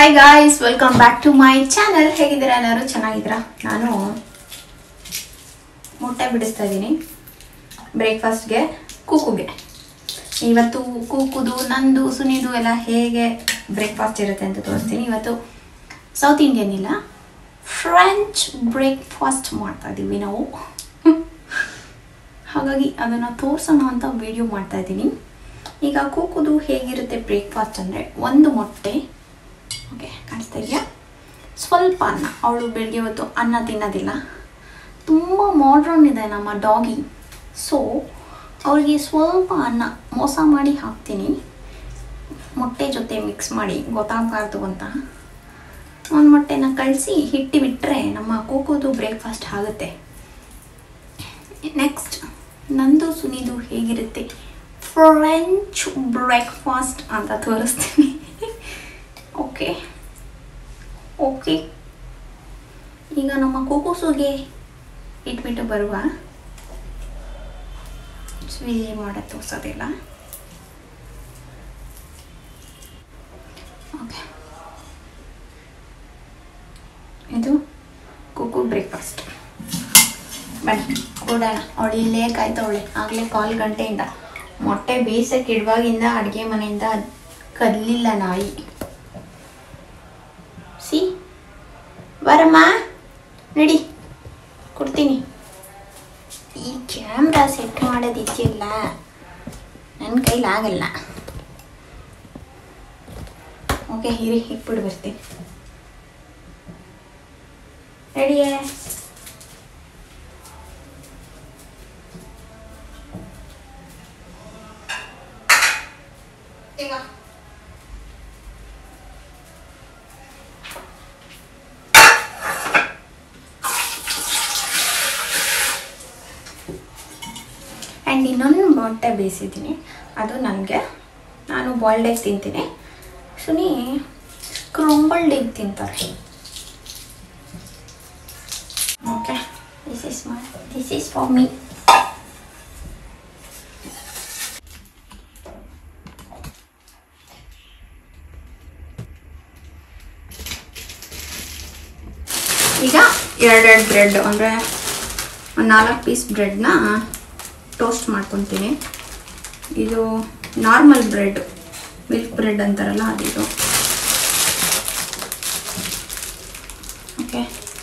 Hi guys welcome back to my channel ಹೇಗಿದ್ದೀರಾ ಎಲ್ಲರೂ ಚೆನ್ನಾಗಿದ್ದೀರಾ ನಾನು ಮೊಟ್ಟೆ ಬಿಡಿಸ್ತಾ ಇದ್ದೀನಿ ಬ್ರೇಕ್ಫಾಸ್ಟ್ಗೆ ಕೂಕುಗೆ ಇವತ್ತು ಕೂಕುದು ನಂದು ಸುನಿದು ಎಲ್ಲ ಹೇಗೆ ಬ್ರೇಕ್ಫಾಸ್ಟ್ ಇರುತ್ತೆ ಅಂತ ತೋರಿಸ್ತೀನಿ ಇವತ್ತು ಸೌತ್ ಇಂಡಿಯನ್ ಇಲ್ಲ ಫ್ರೆಂಚ್ ಬ್ರೇಕ್ಫಾಸ್ಟ್ ಮಾಡ್ತಾ ಇದ್ದೀವಿ ನಾವು ಹಾಗಾಗಿ ಅದನ್ನು ತೋರಿಸೋಣ ಅಂತ ವಿಡಿಯೋ ಮಾಡ್ತಾ ಇದ್ದೀನಿ ಈಗ ಕೂಕುದು ಹೇಗಿರುತ್ತೆ ಬ್ರೇಕ್ಫಾಸ್ಟ್ ಅಂದರೆ ಒಂದು ಮೊಟ್ಟೆ ಓಕೆ ಕಾಣಿಸ್ತಾ ಇದೆಯಾ ಸ್ವಲ್ಪ ಅನ್ನ ಅವಳು ಬೆಳಗ್ಗೆ ಹೊತ್ತು ಅನ್ನ ತಿನ್ನೋದಿಲ್ಲ ತುಂಬ ಮಾಡ್ರನ್ ಇದೆ ನಮ್ಮ ಡಾಗಿ ಸೊ ಅವಳಿಗೆ ಸ್ವಲ್ಪ ಅನ್ನ ಮೋಸ ಮಾಡಿ ಹಾಕ್ತೀನಿ ಮೊಟ್ಟೆ ಜೊತೆ ಮಿಕ್ಸ್ ಮಾಡಿ ಗೊತ್ತಾಗಬಾರ್ದು ಅಂತ ಒಂದು ಮೊಟ್ಟೆನ ಕಳಿಸಿ ಹಿಟ್ಟು ಬಿಟ್ಟರೆ ನಮ್ಮ ಕೋಕೋದು ಬ್ರೇಕ್ಫಾಸ್ಟ್ ಆಗುತ್ತೆ ನೆಕ್ಸ್ಟ್ ನಂದು ಸುನಿದು ಹೇಗಿರುತ್ತೆ ಫ್ರೆಂಚ್ ಬ್ರೇಕ್ಫಾಸ್ಟ್ ಅಂತ ತೋರಿಸ್ತೀನಿ ಓಕೆ ಓಕೆ ಈಗ ನಮ್ಮ ಕೂಕುಸುಗೆ ಇಟ್ಬಿಟ್ಟು ಬರುವ ಸ್ವೀಜಿ ಮಾಡೋದು ತೋರಿಸೋದಿಲ್ಲ ಓಕೆ ಇದು ಕುಕು ಬ್ರೇಕ್ಫಾಸ್ಟ್ ಬನ್ನಿ ಕೊಡೋಣ ಅವಳು ಇಲ್ಲೇ ಕಾಯ್ತವಳೆ ಆಗಲೇ ಕಾಲ್ ಗಂಟೆಯಿಂದ ಮೊಟ್ಟೆ ಬೇಯಿಸಕ್ಕೆ ಇಡುವಾಗಿಂದ ಅಡುಗೆ ಮನೆಯಿಂದ ಕದಲಿಲ್ಲ ನಾಯಿ ಸಿ ಬರಮ್ಮ ನಡಿ ಕೊಡ್ತೀನಿ ಈ ಕ್ಯಾಮ್ರಾ ಸೆಟ್ ಮಾಡೋದಿದೆಯಲ್ಲ ನನ್ನ ಕೈಲಿ ಆಗಲ್ಲ ಓಕೆ ಹಿರಿ ಇಟ್ಬಿಟ್ಟು ಬರ್ತೀನಿ ರೆಡಿಯೇ ಈಗ ಆ್ಯಂಡ್ ಇನ್ನೊಂದು ಮೊಟ್ಟೆ ಬೇಯಿಸಿದ್ದೀನಿ ಅದು ನನಗೆ ನಾನು ಬಾಯ್ಲ್ಡ್ ಎಗ್ ತಿಂತೀನಿ ಸುನಿ ಕ್ರಂಬಲ್ಡ್ ಎಗ್ ತಿಂತಾರೆ okay this is my this is for me ಈಗ ಎರಡೆರಡು ಬ್ರೆಡ್ ಅಂದರೆ ಒಂದು ನಾಲ್ಕು ಪೀಸ್ ಬ್ರೆಡ್ನ ಟೋಸ್ಟ್ ಮಾಡ್ಕೊತೀನಿ ಇದು ನಾರ್ಮಲ್ ಬ್ರೆಡ್ ಮಿಲ್ಕ್ ಬ್ರೆಡ್ ಅಂತಾರಲ್ಲ ಅದಿದು ಓಕೆ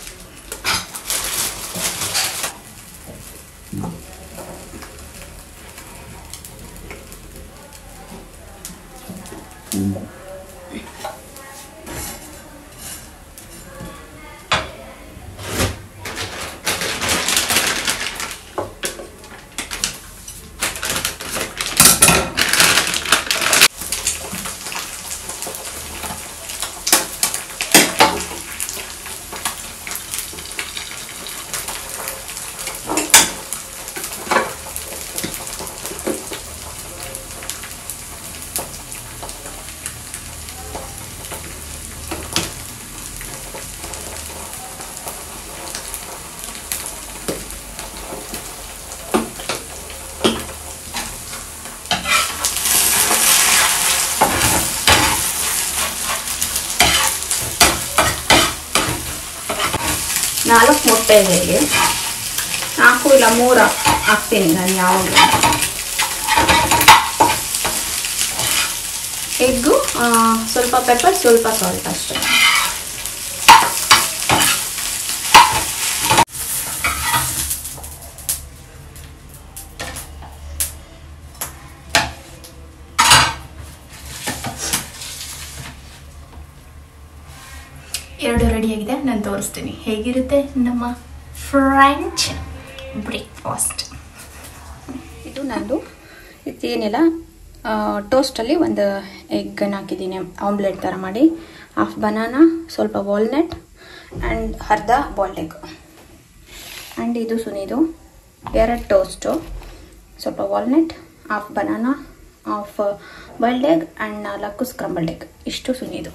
ನಾಲ್ಕು ಮೊಟ್ಟೆ ಇದೆ ಇಲ್ಲಿ ನಾಲ್ಕು ಇಲ್ಲ ಮೂರು ಹಾಕ್ತೀನಿ ನಾನು ಯಾವಾಗಲೂ ಎಗ್ಗು ಸ್ವಲ್ಪ ಪೆಪ್ಪರ್ ಸ್ವಲ್ಪ ಸಾಲ್ಟ್ ಅಷ್ಟೇ ಎರಡು ರೆಡಿಯಾಗಿದೆ ನಾನು ತೋರಿಸ್ತೀನಿ ಹೇಗಿರುತ್ತೆ ನಮ್ಮ ಫ್ರೆಂಚ್ ಬ್ರೇಕ್ಫಾಸ್ಟ್ ಇದು ನಂದು ಇದೇನಿಲ್ಲ ಟೋಸ್ಟಲ್ಲಿ ಒಂದು ಎಗ್ಗನ್ನು ಹಾಕಿದ್ದೀನಿ ಆಮ್ಲೆಟ್ ಥರ ಮಾಡಿ ಹಾಫ್ ಬನಾನಾ ಸ್ವಲ್ಪ ವಾಲ್ನಟ್ ಆ್ಯಂಡ್ ಅರ್ಧ ಬಾಲ್ಡ್ ಎಗ್ ಆ್ಯಂಡ್ ಇದು ಸುನಿದು ಎರಡು ಟೋಸ್ಟು ಸ್ವಲ್ಪ walnut half banana half boiled egg and ನಾಲ್ಕು ಸ್ಕ್ರಂಬಲ್ಡ್ ಎಗ್ ಇಷ್ಟು ಸುನಿದು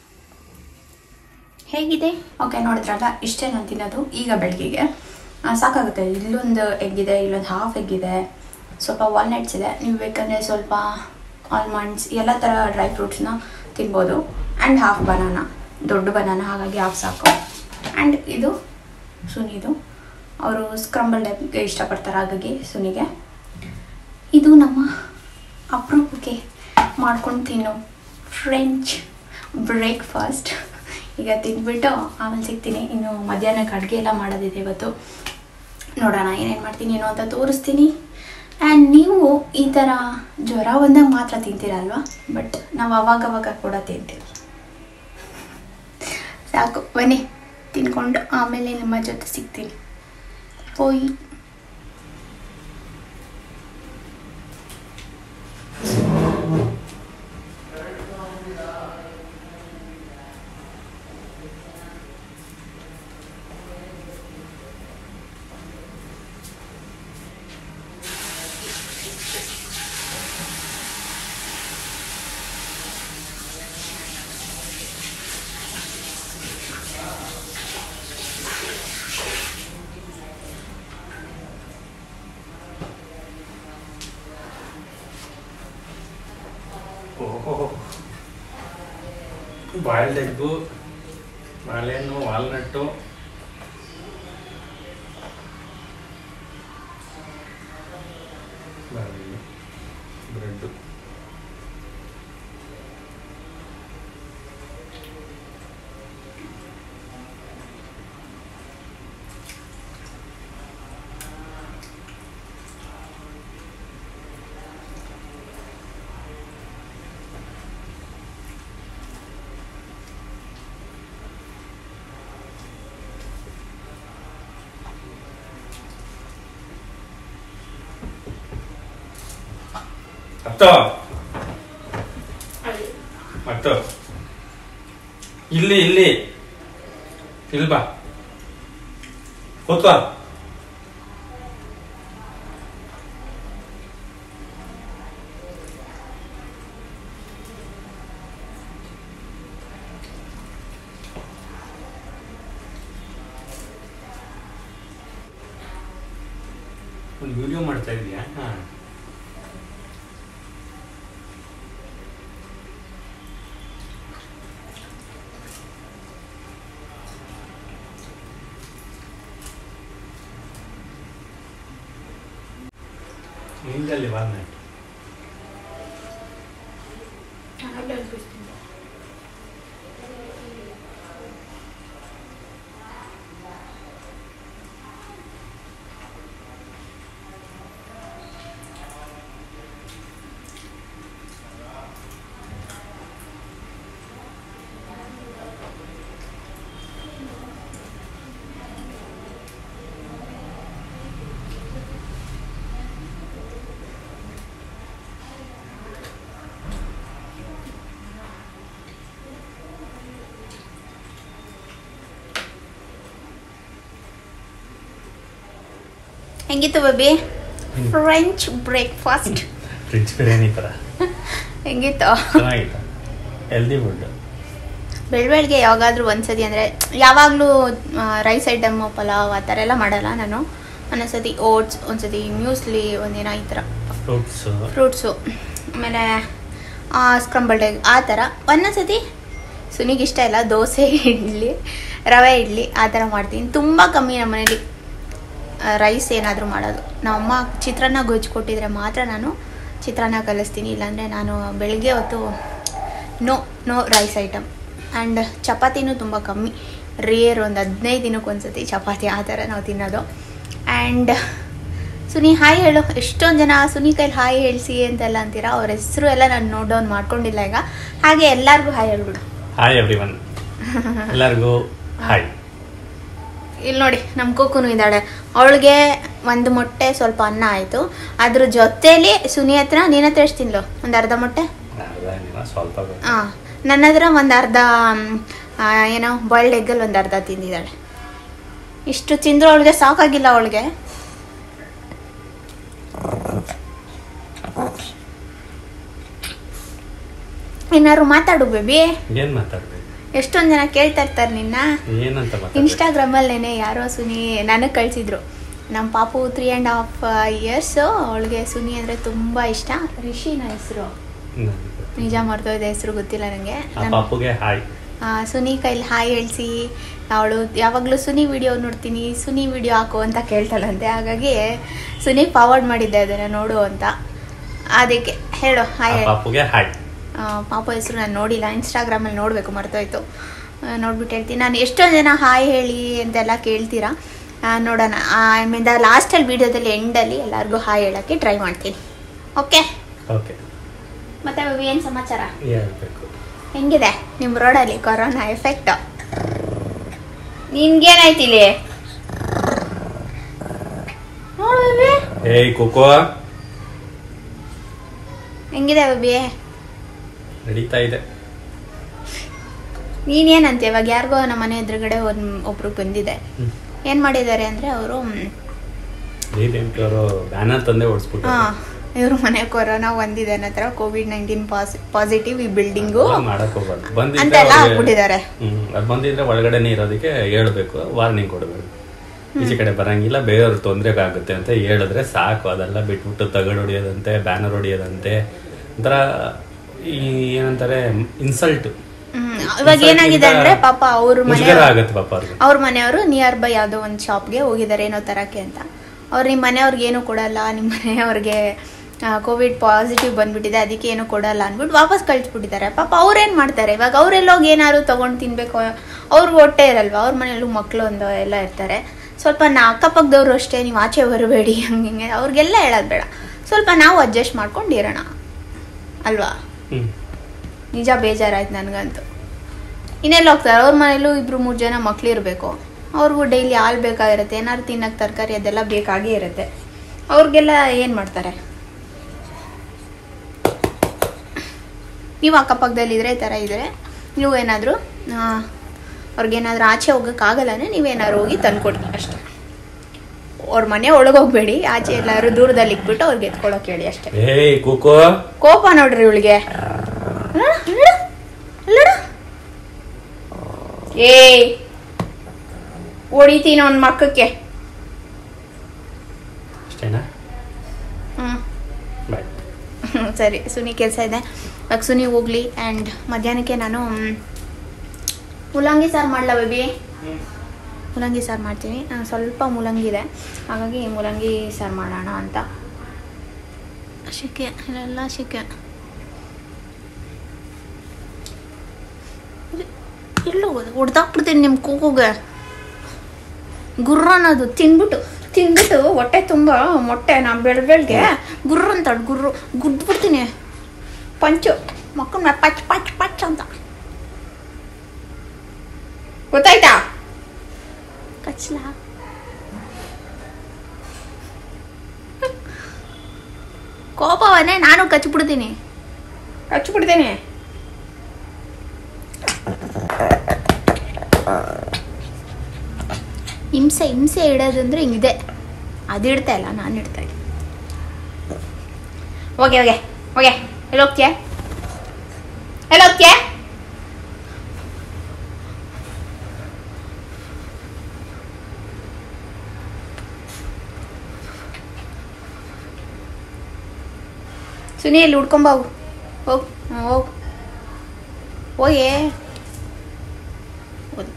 ಹೇಗಿದೆ ಓಕೆ ನೋಡಿದ್ರಲ್ಲ ಇಷ್ಟೇ ನಾನು ತಿನ್ನೋದು ಈಗ ಬೆಳಗ್ಗೆಗೆ ಆ, ಸಾಕಾಗುತ್ತೆ ಇಲ್ಲೊಂದು ಎಗ್ ಇದೆ ಇಲ್ಲೊಂದು ಹಾಫ್ ಎಗ್ ಇದೆ ಸ್ವಲ್ಪ ವಾಲ್ನಟ್ಸ್ ಇದೆ ನೀವು ಬೇಕಂದರೆ ಸ್ವಲ್ಪ ಆಲ್ಮಂಡ್ಸ್ ಎಲ್ಲ ಥರ ಡ್ರೈ ಫ್ರೂಟ್ಸ್ನ ತಿನ್ಬೋದು ಆ್ಯಂಡ್ ಹಾಫ್ ಬನಾನಾ ದೊಡ್ಡ ಬನಾನ ಹಾಗಾಗಿ ಹಾಫ್ ಸಾಕು ಆ್ಯಂಡ್ ಇದು ಸುನಿದು ಅವರು ಸ್ಕ್ರಂಬಲ್ ಟೈಪ್ಗೆ ಇಷ್ಟಪಡ್ತಾರೆ ಹಾಗಾಗಿ ಸುನಿಗೆ ಇದು ನಮ್ಮ ಅಪರೂಪಕ್ಕೆ ಮಾಡ್ಕೊಂಡು ತಿನ್ನೋ ಫ್ರೆಂಚ್ ಬ್ರೇಕ್ಫಾಸ್ಟ್ ಈಗ ತಿಂದ್ಬಿಟ್ಟು ಆಮೇಲೆ ಸಿಗ್ತೀನಿ ಇನ್ನು ಮಧ್ಯಾಹ್ನಕ್ಕೆ ಅಡುಗೆ ಎಲ್ಲ ಮಾಡೋದಿದೆ ಇವತ್ತು ನೋಡೋಣ ಏನೇನು ಮಾಡ್ತೀನಿ ಏನೋ ಅಂತ ತೋರಿಸ್ತೀನಿ ಆ್ಯಂಡ್ ನೀವು ಈ ಥರ ಜ್ವರ ಬಂದಾಗ ಮಾತ್ರ ತಿಂತೀರಲ್ವಾ ಬಟ್ ನಾವು ಅವಾಗವಾಗ ಕೂಡ ತಿಂತೀವಿ ಸಾಕು ಬನ್ನಿ ತಿನ್ಕೊಂಡು ಆಮೇಲೆ ನಿಮ್ಮ ಜೊತೆ ಸಿಗ್ತೀನಿ ಹೋಯ್ ಓಹೋ ಬಾಯ್ಲ್ಡ್ ಎಗ್ಗು ಬಾಳೆಹಣ್ಣು ವಾಲ್ನಟ್ಟು ಬ್ರೆಡ್ಡು ಅತ್ತ ಅತ್ತ ಇಲ್ಲಿ ಇಲ್ಲಿ ಇಲ್ಲಿ ಬಾ ಕೂತ್ಕೋ ಒಂದು ವಿಡಿಯೋ ಮಾಡ್ತಾ ಇದೀಯಾ ಹಾಂ ನಿಂದಲ್ಲಿ ವಾಲ್ನಟ್ ಹೆಂಗಿತ್ತು baby French breakfast fridge biryani ಥರ ಹೆಂಗಿತ್ತು ಚೆನ್ನಾಗಿತ್ತು ಹೆಲ್ದಿ ಫುಡ್ ಬೆಳ್ ಬೆಳಗ್ಗೆ ಯಾವಾಗಾದ್ರೂ ಒಂದ್ಸತಿ ಅಂದರೆ ಯಾವಾಗಲೂ ರೈಸ್ ಐಟಮು ಪಲಾವ್ ಆ ಥರ ಎಲ್ಲ ಮಾಡಲ್ಲ ನಾನು ಒಂದೊಂದ್ಸತಿ ಓಟ್ಸ್ ಒಂದ್ಸತಿ ಮ್ಯೂಸ್ಲಿ ಒಂದಿನ ಈ ಥರ ಫ್ರೂಟ್ಸು ಫ್ರೂಟ್ಸು ಆಮೇಲೆ ಸ್ಕ್ರಂಬಲ್ಡ್ ಎಗ್ ಆ ಥರ ಒಂದೊಂದ್ಸತಿ ಸುನಿಗೆ ಇಷ್ಟ ಇಲ್ಲ ದೋಸೆ ಇಡ್ಲಿ ರವೆ ಇಡ್ಲಿ ಆ ಥರ ಮಾಡ್ತೀನಿ ತುಂಬ ಕಮ್ಮಿ ನಮ್ಮ ಮನೇಲಿ ರೈಸ್ ಏನಾದರೂ ಮಾಡೋದು ನಮ್ಮಮ್ಮ ಚಿತ್ರಾನ್ನ ಗೊಜ್ಜು ಕೊಟ್ಟಿದ್ರೆ ಮಾತ್ರ ನಾನು ಚಿತ್ರಾನ್ನ ಕಲಿಸ್ತೀನಿ ಇಲ್ಲಾಂದರೆ ನಾನು ಬೆಳಗ್ಗೆ ಹೊತ್ತು no no rice item and ಚಪಾತಿನೂ ತುಂಬ ಕಮ್ಮಿ ರೇರ್ ಒಂದು ಹದಿನೈದು ದಿನಕ್ಕೆ ಒಂದ್ಸತಿ ಚಪಾತಿ ಆ ಥರ ನಾವು ತಿನ್ನೋದು ಆ್ಯಂಡ್ ಸುನಿ ಹಾಯ್ ಹೇಳು ಎಷ್ಟೊಂದು ಜನ ಸುನಿ ಕೈಲಿ ಹಾಯ್ ಹೇಳ್ಸಿ ಅಂತೆಲ್ಲ ಅಂತೀರಾ ಅವ್ರ ಹೆಸರು ಎಲ್ಲ ನಾನು ನೋಟ್ ಡೌನ್ ಮಾಡ್ಕೊಂಡಿಲ್ಲ ಈಗ ಹಾಗೆ ಎಲ್ಲರಿಗೂ ಹಾಯ್ ಹೇಳ್ಬಿಡು ಹಾಯ್ ಎವ್ರಿ ಒನ್ ಎಲ್ಲರಿಗೂ ಹಾಯ್ ಇಲ್ಲಿ ನೋಡಿ ನಮ್ಮ ಕೂಕುನು ಇದ್ದಾಳೆ ಅವಳಿಗೆ ಒಂದು ಮೊಟ್ಟೆ ಸ್ವಲ್ಪ ಅನ್ನ ಆಯಿತು ಅದ್ರ ಜೊತೆಲಿ ಸುನಿ ಹತ್ರ ನಿನ್ನ ಹತ್ರ ಎಷ್ಟು ತಿನ್ಲು ಒಂದು ಅರ್ಧ ಮೊಟ್ಟೆ ಅರ್ಧ ಏನಿಲ್ಲ, ಸ್ವಲ್ಪ ಬೇಕು. ಹಾಂ ನನ್ನ ಹತ್ರ ಒಂದು ಅರ್ಧ ಮ್, ಆ, ಏನೋ ಬಾಯ್ಲ್ಡ್ ಎಗ್ಗಲ್ಲಿ ಒಂದು ಅರ್ಧ ತಿಂದಿದ್ದಾಳೆ ಇಷ್ಟು ತಿಂದ್ರು ಅವಳಿಗೆ ಸಾಕಾಗಿಲ್ಲ ಅವಳಿಗೆ ಏನಾದ್ರು ಮಾತಾಡು ಬೇಬಿ ಏನ್ ಮಾತಾಡ್ಬೇಕು ಎಷ್ಟೊಂದು ಜನ ಕೇಳ್ತಾ ಇರ್ತಾರೆ ನಿನ್ನ ಏನಂತ ಮಾತಾಡ್ಬೇಕು ಇನ್ಸ್ಟಾಗ್ರಾಮಲ್ಲೇನೆ ಯಾರೋ ಸುನಿ ನನಗೆ ಕಳಿಸಿದ್ರು ನಮ್ಮ ಪಾಪು ತ್ರೀ ಆ್ಯಂಡ್ ಹಾಫ್ ಇಯರ್ಸು ಅವಳಿಗೆ ಸುನಿ ಅಂದರೆ ತುಂಬ ಇಷ್ಟ ರಿಷಿನ ಹೆಸರು ಹ್ಮ್. ನಿಜ ಮರ್ತೋಯ್ದೆ ಹೆಸರು ಗೊತ್ತಿಲ್ಲ ನನಗೆ ಆ ಪಾಪುಗೆ ಹಾಯ್ ಆ, ಸುನಿ ಕೈಲಿ ಹಾಯ್ ಹೇಳ್ಸಿ ಅವಳು ಯಾವಾಗಲೂ ಸುನಿ ವಿಡಿಯೋ ನೋಡ್ತೀನಿ ಸುನಿ ವಿಡಿಯೋ ಹಾಕು ಅಂತ ಕೇಳ್ತಾಳಂತೆ ಹಾಗಾಗಿ ಸುನಿ ಫಾರ್ವರ್ಡ್ ಮಾಡಿದ್ದೆ ಅದನ್ನು ನೋಡು ಅಂತ ಅದಕ್ಕೆ ಹೇಳು ಆ ಹಾಯ್ ಪಾಪುಗೆ ಹಾಯ್ ಆ, ಪಾಪ ಹೆಸರು ನಾನು ನೋಡಿಲ್ಲ ಇನ್ಸ್ಟಾಗ್ರಾಮಲ್ಲಿ ನೋಡಬೇಕು ಮರ್ತೋಯ್ತು ಆ, ನೋಡ್ಬಿಟ್ಟು ಹೇಳ್ತೀನಿ ನಾನು ಎಷ್ಟೊಂದು ಜನ ಹಾಯ್ ಹೇಳಿ ಅಂತೆಲ್ಲ ಕೇಳ್ತೀರಾ ಆ, ನೋಡೋಣ ಆಮೇಲೆ ಲಾಸ್ಟಲ್ಲಿ ವೀಡಿಯೋದಲ್ಲಿ ಎಂಡಲ್ಲಿ ಎಲ್ಲರಿಗೂ ಹಾಯ್ ಹೇಳೋಕ್ಕೆ ಟ್ರೈ ಮಾಡ್ತೀನಿ ಓಕೆ ಓಕೆ ಮತ್ತೆ ಏನು ಸಮಾಚಾರ ಹೇಳ್ಬೇಕು ಹೆಂಗಿದೆ ನಿಮ್ಮ ರೋಡಲ್ಲಿ ಕೊರೋನಾ ಎಫೆಕ್ಟ್ ನಿನ್ಗೇನಾಯ್ತು ಇಲ್ಲಿ ನೋಡು ಬೇಬಿ ಏಯ್ ಕೋಕೋ ಹೆಂಗಿದೆ ಬೇಬಿ ನಡೀತಾ ಇದೆ ನೀನೇನಂತ ಇವಾಗ ಯಾರಿಗೋ ನಮ್ಮ ಮನೆ ಎದುರುಗಡೆ ಒಂದು ಒಬ್ರು ಬಂದಿದೆ ಹ್ಮ್. ಏನು ಮಾಡಿದ್ದಾರೆ ಅಂದರೆ ಅವರು ಅವರು ಬ್ಯಾನರ್ ತಂದೆ ಓಡಿಸ್ಬಿಟ್ಟು ಹಾಂ ಇವ್ರ ಮನೆ ಕೊರೋನಾ ಒಂದಿದೆ ಅನ್ನೋ ಥರ ಕೋವಿಡ್ ನೈನ್ಟೀನ್ ಪಾಸಿಟಿವ್ ಈ ಬಿಲ್ಡಿಂಗು ಮಾಡಕ್ ಹೋಗ್ಬಾರ್ದು ಅಂತೆಲ್ಲ ಬಂದಿದ್ರೆ ಹಾಕ್ಬಿಟ್ಟಿದ್ದಾರೆ ಹ್ಮ್ ಅದು ಬಂದಿದ್ರೆ ಒಳಗಡೆನೆ ಇರೋದಕ್ಕೆ ಹೇಳ್ಬೇಕು ವಾರ್ನಿಂಗ್ ಕೊಡಬೇಕು ಈಚೆ ಕಡೆ ಬರಂಗಿಲ್ಲ ಬೇರೆಯವ್ರ ತೊಂದರೆ ಆಗುತ್ತೆ ಅಂತ ಹೇಳಿದ್ರೆ ಸಾಕು ಅದೆಲ್ಲ ಬಿಟ್ಬಿಟ್ಟು ತಗಡು ಹೊಡಿಯೋದಂತೆ ಬ್ಯಾನರ್ ಹೊಡಿಯೋದಂತೆ ಒಂಥರ ಈ ಏನಂತಾರೆ ಇನ್ಸಲ್ಟ್ ಹ್ಮ್. ಇವಾಗ ಏನಾಗಿದೆ ಅಂದ್ರೆ ಪಾಪ ಅವ್ರ ಮನೆ ಮುಜುಗರ ಆಗುತ್ತೆ ಪಾಪ ಅವ್ರಿಗೆ ಅವ್ರ ಮನೆಯವರು ನಿಯರ್ ಬೈ ಯಾವುದೋ ಒಂದು ಶಾಪ್ಗೆ ಹೋಗಿದ್ದಾರೆ ಏನೋ ತರಕ್ಕೆ ಅಂತ ಅವ್ರು ನಿಮ್ಮ ಮನೆಯವ್ರಿಗೆ ಏನು ಕೊಡಲ್ಲ ನಿಮ್ಮ ಮನೆಯವ್ರಿಗೆ ಕೋವಿಡ್ ಪಾಸಿಟಿವ್ ಬಂದ್ಬಿಟ್ಟಿದೆ ಅದಕ್ಕೆ ಏನು ಕೊಡಲ್ಲ ಅಂದ್ಬಿಟ್ಟು ವಾಪಸ್ ಕಳಿಸ್ಬಿಟ್ಟಿದ್ದಾರೆ ಪಾಪ ಅವ್ರೇನು ಮಾಡ್ತಾರೆ ಇವಾಗ ಅವರೆಲ್ಲೋಗಿ ಏನಾದ್ರು ತೊಗೊಂಡು ತಿನ್ಬೇಕು ಅವ್ರಿಗೆ ಹೊಟ್ಟೆ ಇರಲ್ವಾ ಅವ್ರ ಮನೆಯಲ್ಲೂ ಮಕ್ಕಳು ಒಂದು ಎಲ್ಲ ಇರ್ತಾರೆ ಸ್ವಲ್ಪ ನಾ ಅಕ್ಕಪಕ್ಕದವ್ರು ಅಷ್ಟೇ ನೀವು ಆಚೆ ಬರಬೇಡಿ ಹಂಗೆ ಹಿಂಗೆ ಅವ್ರಿಗೆಲ್ಲ ಹೇಳೋದು ಬೇಡ ಸ್ವಲ್ಪ ನಾವು ಅಡ್ಜಸ್ಟ್ ಮಾಡ್ಕೊಂಡು ಇರೋಣ ಅಲ್ವಾ ಹ್ಮ್ ನಿಜ ಬೇಜಾರಾಯ್ತು ನನಗಂತೂ ಇನ್ನೆಲ್ಲ ಹೋಗ್ತಾರೆ ಅವ್ರ ಮನೇಲೂ ಇಬ್ರು ಮೂರು ಜನ ಮಕ್ಳು ಇರಬೇಕು ಅವ್ರಿಗೂ ಡೈಲಿ ಹಾಲು ಬೇಕಾಗಿರುತ್ತೆ ಏನಾದ್ರು ತಿನ್ನಕ್ಕೆ ತರಕಾರಿ ಅದೆಲ್ಲ ಬೇಕಾಗೇ ಇರುತ್ತೆ ಅವ್ರಿಗೆಲ್ಲ ಏನು ಮಾಡ್ತಾರೆ ನೀವು ಅಕ್ಕಪಕ್ಕದಲ್ಲಿದ್ರೆ ಈ ಥರ ಇದ್ರೆ ನೀವು ಏನಾದರೂ ಅವ್ರಿಗೇನಾದ್ರೂ ಆಚೆ ಹೋಗೋಕ್ಕಾಗಲ್ಲನೇ ನೀವೇನಾದ್ರು ಹೋಗಿ ತಂದ್ಕೊಡ್ರಿ ಅಷ್ಟೇ ಅವ್ರ ಮನೆ ಒಳಗೆ ಹೋಗ್ಬೇಡಿ ಆಚೆ ಎಲ್ಲಾದ್ರು ದೂರದಲ್ಲಿ ಇಟ್ಬಿಟ್ಟು ಅವ್ರಿಗೆ ಎತ್ಕೊಳಕ್ ಹೇಳಿ ಅಷ್ಟೇ ಏಯ್ ಕೂಕೋ ಕೋಪ ನೋಡ್ರಿ ಇವಳಿಗೆ ಏ ಹೊಡಿತೀನಿ ಅವನ ಮಕ್ಕಕ್ಕೆ ಅಷ್ಟೇನಾ ಹ್ಮ್ ಬಾಯ್ ಹ್ಮ್, ಸರಿ ಸುನಿ ಕೆಲಸ ಇದೆ ಇವಾಗ ಸುನಿ ಹೋಗ್ಲಿ ಆ್ಯಂಡ್ ಮಧ್ಯಾಹ್ನಕ್ಕೆ ನಾನು ಮ್, ಮುಲ್ಲಂಗಿ ಸಾರು ಮಾಡಲ ಬೇಬಿ ಮುಲ್ಲಂಗಿ ಸಾರು ಮಾಡ್ತೀನಿ ಆ, ಸ್ವಲ್ಪ ಮುಲ್ಲಂಗಿ ಇದೆ ಹಾಗಾಗಿ ಮುಲ್ಲಂಗಿ ಸಾರು ಮಾಡೋಣ ಅಂತ ಶಿಕೆ ಇಲ್ಲೆಲ್ಲ ಶಿಕೆ ಎಲ್ಲೋ ಹೊಡ್ದಾಕ್ಬಿಡ್ತೀನಿ ನಿಮ್ಮ ಕೂಗುಗೆ ಗುರ್ರ ಅನ್ನೋದು ತಿನ್ಬಿಟ್ಟು ತಿನ್ಬಿಟ್ಟು ಹೊಟ್ಟೆ ತುಂಬ ಮೊಟ್ಟೆ ನಾ ಬೆಳ್ ಬೆಳಗ್ಗೆ ಗುರ್ರ ಅಂತ ಗುರ್ರು ಗುದ್ಬಿಡ್ತೀನಿ ಪಂಚು ಮಕ್ಕಳ ಮೇಲೆ ಪಚ್ ಪಚ್ ಪಚ್ ಅಂತ ಗೊತ್ತಾಯ್ತಾ ಕಚ್ಲ ಕೋಪವನ್ನೇ ನಾನು ಕಚ್ಬಿಡ್ತೀನಿ ಕಚ್ಬಿಡ್ತೀನಿ ಹಿಂಸೆ ಹಿಂಸೆ ಇಡೋದಂದ್ರೆ ಹಿಂಗಿದೆ ಅದು ಇಡ್ತಾ ಇಲ್ಲ ನಾನು ಇಡ್ತಾ ಇದ್ದೀನಿ ಓಕೆ ಓಕೆ ಓಕೆ ಎಲ್ಲಿ ಹೋಗ್ತೀಯ ಎಲ್ಲಿ ಹೋಗ್ತೀಯ ಸುನಿ ಇಲ್ಲಿ ಹುಡ್ಕೊಂಬ ಹೋಗು ಹೋಗು ಹ್ಞೂ ಹೋಗು ಹೋಯೇ ಹೋದು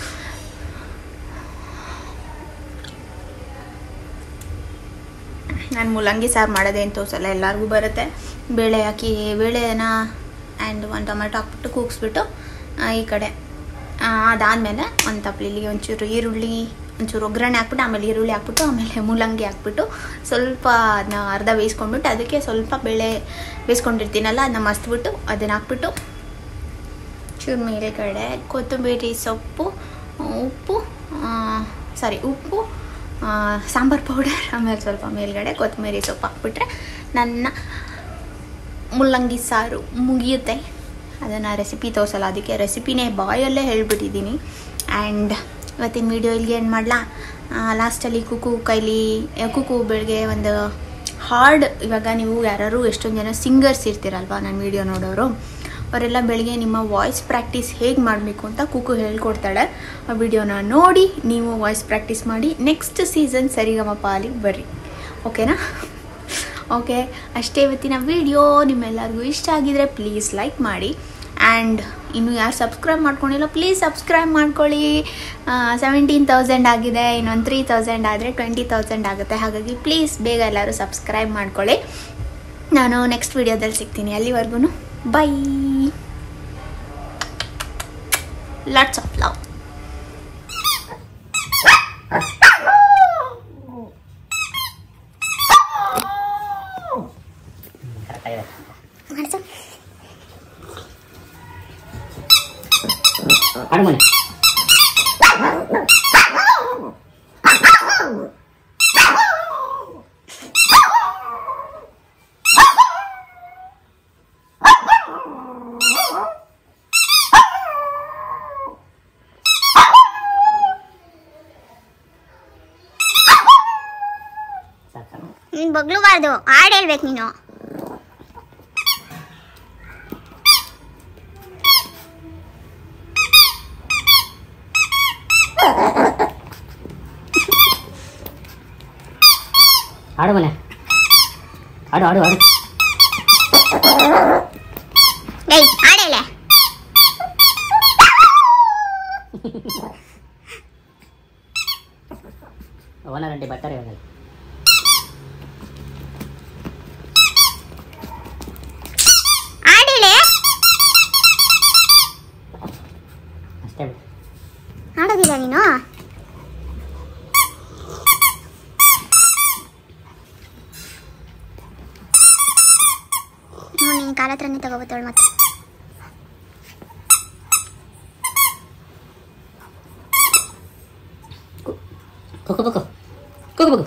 ನಾನು ಮುಲ್ಲಂಗಿ ಸಾರು ಮಾಡೋದೇ ಅಂತ ತೋರಿಸಲ್ಲ ಎಲ್ಲರಿಗೂ ಬರುತ್ತೆ ಬೇಳೆ ಹಾಕಿ ಬೇಳೆನ ಆ್ಯಂಡ್ ಒಂದು ಟೊಮೆಟೊ ಹಾಕ್ಬಿಟ್ಟು ಕೂಗಿಸ್ಬಿಟ್ಟು ಆ, ಈ ಕಡೆ ಆ, ಅದಾದಮೇಲೆ ಒಂದು ತಪ್ಪಲಿಲಿ ಒಂಚೂರು ಈರುಳ್ಳಿ ಒಂಚೂರು ಒಗ್ಗರಣೆ ಹಾಕ್ಬಿಟ್ಟು ಆಮೇಲೆ ಈರುಳ್ಳಿ ಹಾಕ್ಬಿಟ್ಟು ಆಮೇಲೆ ಮೂಲಂಗಿ ಹಾಕ್ಬಿಟ್ಟು ಸ್ವಲ್ಪ ಅದನ್ನ ಅರ್ಧ ಬೇಯಿಸ್ಕೊಂಡ್ಬಿಟ್ಟು ಅದಕ್ಕೆ ಸ್ವಲ್ಪ ಬೇಳೆ ಬೇಯಿಸ್ಕೊಂಡಿರ್ತೀನಲ್ಲ ಅದನ್ನ ಮಸ್ತ್ಬಿಟ್ಟು ಅದನ್ನ ಹಾಕ್ಬಿಟ್ಟು ಚೂರು ಮೇಲ್ಗಡೆ ಕೊತ್ತಂಬರಿ ಸೊಪ್ಪು ಉಪ್ಪು ಸಾರಿ ಉಪ್ಪು ಆ, ಸಾಂಬಾರ್ ಪೌಡರ್ ಆಮೇಲೆ ಸ್ವಲ್ಪ ಮೇಲ್ಗಡೆ ಕೊತ್ತಂಬರಿ ಸೊಪ್ಪು ಹಾಕ್ಬಿಟ್ರೆ ನನ್ನ ಮುಲ್ಲಂಗಿ ಸಾರು ಮುಗಿಯುತ್ತೆ ಅದನ್ನು ರೆಸಿಪಿ ತೋರಿಸಲ್ಲ ಅದಕ್ಕೆ ರೆಸಿಪಿನೇ ಬಾಯಲ್ಲೇ ಹೇಳ್ಬಿಟ್ಟಿದ್ದೀನಿ ಆ್ಯಂಡ್ ಇವತ್ತಿನ ವೀಡಿಯೋ ಇಲ್ಲಿಗೆ ಏನು ಮಾಡಲಾ ಲಾಸ್ಟಲ್ಲಿ ಕುಕು ಕೈಲಿ ಆ, ಕುಕು ಬೆಳಗ್ಗೆ ಒಂದು ಹಾರ್ಡ್ ಇವಾಗ ನೀವು ಯಾರು ಎಷ್ಟೊಂದು ಜನ ಸಿಂಗರ್ಸ್ ಇರ್ತೀರಲ್ವಾ ನನ್ನ ವೀಡಿಯೋ ನೋಡೋರು ಅವರೆಲ್ಲ ಬೆಳಗ್ಗೆ ನಿಮ್ಮ ವಾಯ್ಸ್ ಪ್ರಾಕ್ಟೀಸ್ ಹೇಗೆ ಮಾಡಬೇಕು ಅಂತ ಕುಕು ಹೇಳ್ಕೊಡ್ತಾಳೆ ಆ ವಿಡಿಯೋನ ನೋಡಿ ನೀವು ವಾಯ್ಸ್ ಪ್ರಾಕ್ಟೀಸ್ ಮಾಡಿ ನೆಕ್ಸ್ಟ್ ಸೀಸನ್ ಸರಿಗಮಪ ಅಲ್ಲಿಗೆ ಬರ್ರಿ ಓಕೆನಾ ಓಕೆ ಅಷ್ಟೇ ಇವತ್ತಿನ ವಿಡಿಯೋ ನಿಮ್ಮೆಲ್ಲರಿಗೂ ಇಷ್ಟ ಆಗಿದ್ರೆ ಪ್ಲೀಸ್ ಲೈಕ್ ಮಾಡಿ ಆ್ಯಂಡ್ ಇನ್ನು ಯಾರು ಸಬ್ಸ್ಕ್ರೈಬ್ ಮಾಡ್ಕೊಂಡಿಲ್ಲ ಪ್ಲೀಸ್ ಸಬ್ಸ್ಕ್ರೈಬ್ ಮಾಡ್ಕೊಳ್ಳಿ ಸೆವೆಂಟೀನ್ ತೌಸಂಡ್ ಆಗಿದೆ ಇನ್ನೊಂದು ತ್ರೀ ತೌಸಂಡ್ ಆದರೆ ಟ್ವೆಂಟಿ ತೌಸಂಡ್ ಆಗುತ್ತೆ ಹಾಗಾಗಿ ಪ್ಲೀಸ್ ಬೇಗ ಎಲ್ಲರೂ ಸಬ್ಸ್ಕ್ರೈಬ್ ಮಾಡ್ಕೊಳ್ಳಿ ನಾನು ನೆಕ್ಸ್ಟ್ ವಿಡಿಯೋದಲ್ಲಿ ಸಿಗ್ತೀನಿ ಅಲ್ಲಿವರೆಗೂ ಬೈ ಲಾಟ್ಸ್ ಆಫ್ ಲವ್ ಅಡಮನೆ ನೀನು ಬಗ್ಲುಬಾರ್ದು ಹಾಡು ಹೇಳ್ಬೇಕು ನೀನು ಆಡು ಮನೆ ಆಡು ಆಡು ಆಡು ಏಯ್ ಹಾಡು ಹೇಳೆ ಓನರ್ ಅಂಟಿ ಬರ್ತಾರೆ ಇವಾಗ ಹಾಡು ಹೇಳೆ ಅಷ್ಟೇ ಬಿಡು ಹಾಡೋದಿಲ್ಲ ನೀನು ಹ್ಞೂ ನಿನ್ನ ಕಾಲ ಹತ್ರನೇ ತಗೋಬೋತಾಳು ಮತ್ತೆ ಕುಕ್ಕು ಬುಕ್ಕು ಕುಕ್ಕು ಬುಕ್ಕು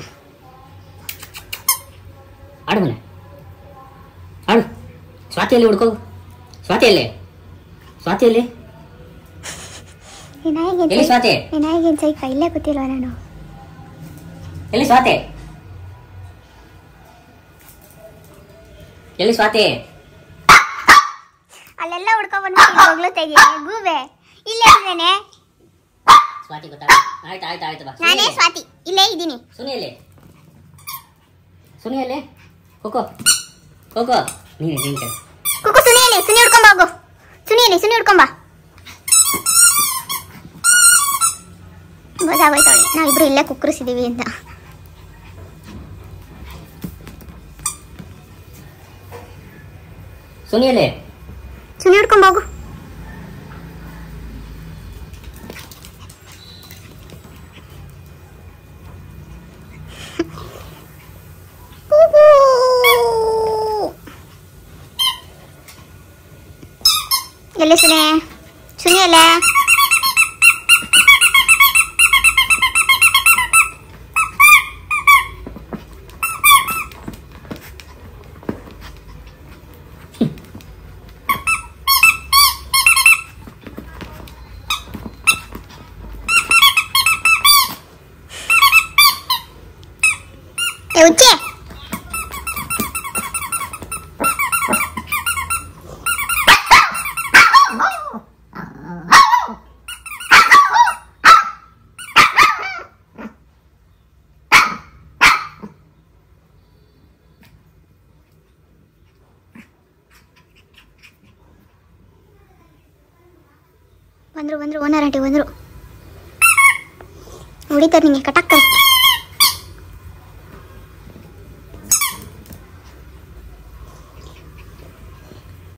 ಆಡು ಮನೆ ಆಡು ಸ್ವಾತಿಯಲ್ಲಿ ಹುಡ್ಕೋ ಸ್ವಾತಿಯಲ್ಲಿ ಸ್ವಾತಿಯಲ್ಲಿ ಎಲ್ಲಿ ಸ್ವಾತಿ ವಿನಾಯಕನ್ ಸೈಕ ಇಲ್ಲೇ ಕೂತಿಲ್ವ ನಾನು ಎಲ್ಲಿ ಸ್ವಾತಿ ಎಲ್ಲಿ ಸ್ವಾತಿ ಅಲ್ಲೆಲ್ಲ ಹುಡ್ಕೊಂಡ್ಬಂದು ಇವಾಗ್ಲೂ ತೆಗಿ ಗೂಬೆ ಇಲ್ಲೇ ಇದ್ದೇನೆ ಸ್ವಾತಿ ಗೊತ್ತಾ ಆಯ್ತು ಆಯ್ತು ಆಯ್ತು ಬಾ ನಾನೇ ಸ್ವಾತಿ ಇಲ್ಲೇ ಇದ್ದೀನಿ ಸುನಿಯಲ್ಲಿ ಸುನಿಯಲ್ಲಿ ಹೋಗೋ ಹೋಗೋ ನೀನು ನೀನು ಕೇಳು ಕುಕ್ಕು ಸುನಿಯಲ್ಲಿ ಸುನಿ ಹಿಡ್ಕೊಂಬ ಹೋಗು ಸುನಿಯಲ್ಲಿ ಸುನಿ ಹಿಡ್ಕೊಂಬ ಗೊತ್ತಾಗೋಯ್ತವಳೆ ನಾವಿಬ್ರು ಇಲ್ಲೇ ಕುಕ್ಕರಿಸಿದೀವಿ ಅಂತ ಸುನಿಯಲ್ಲಿ ಸುನಿ ಹಿಡ್ಕೊಂಬ ಹೋಗು ಕೂಗು. ಎಲ್ಲಿ ಸುನಿ ಸುನಿ ಅಲ್ಲ ಏ ಉಚ್ಚೆ ಬಂದ್ರು ಬಂದ್ರು ಓನರ್ ಆಂಟಿ ಬಂದ್ರು ಹೊಡಿತಾರೆ ನಿಂಗೆ ಕಟಾಕ್ತಾರೆ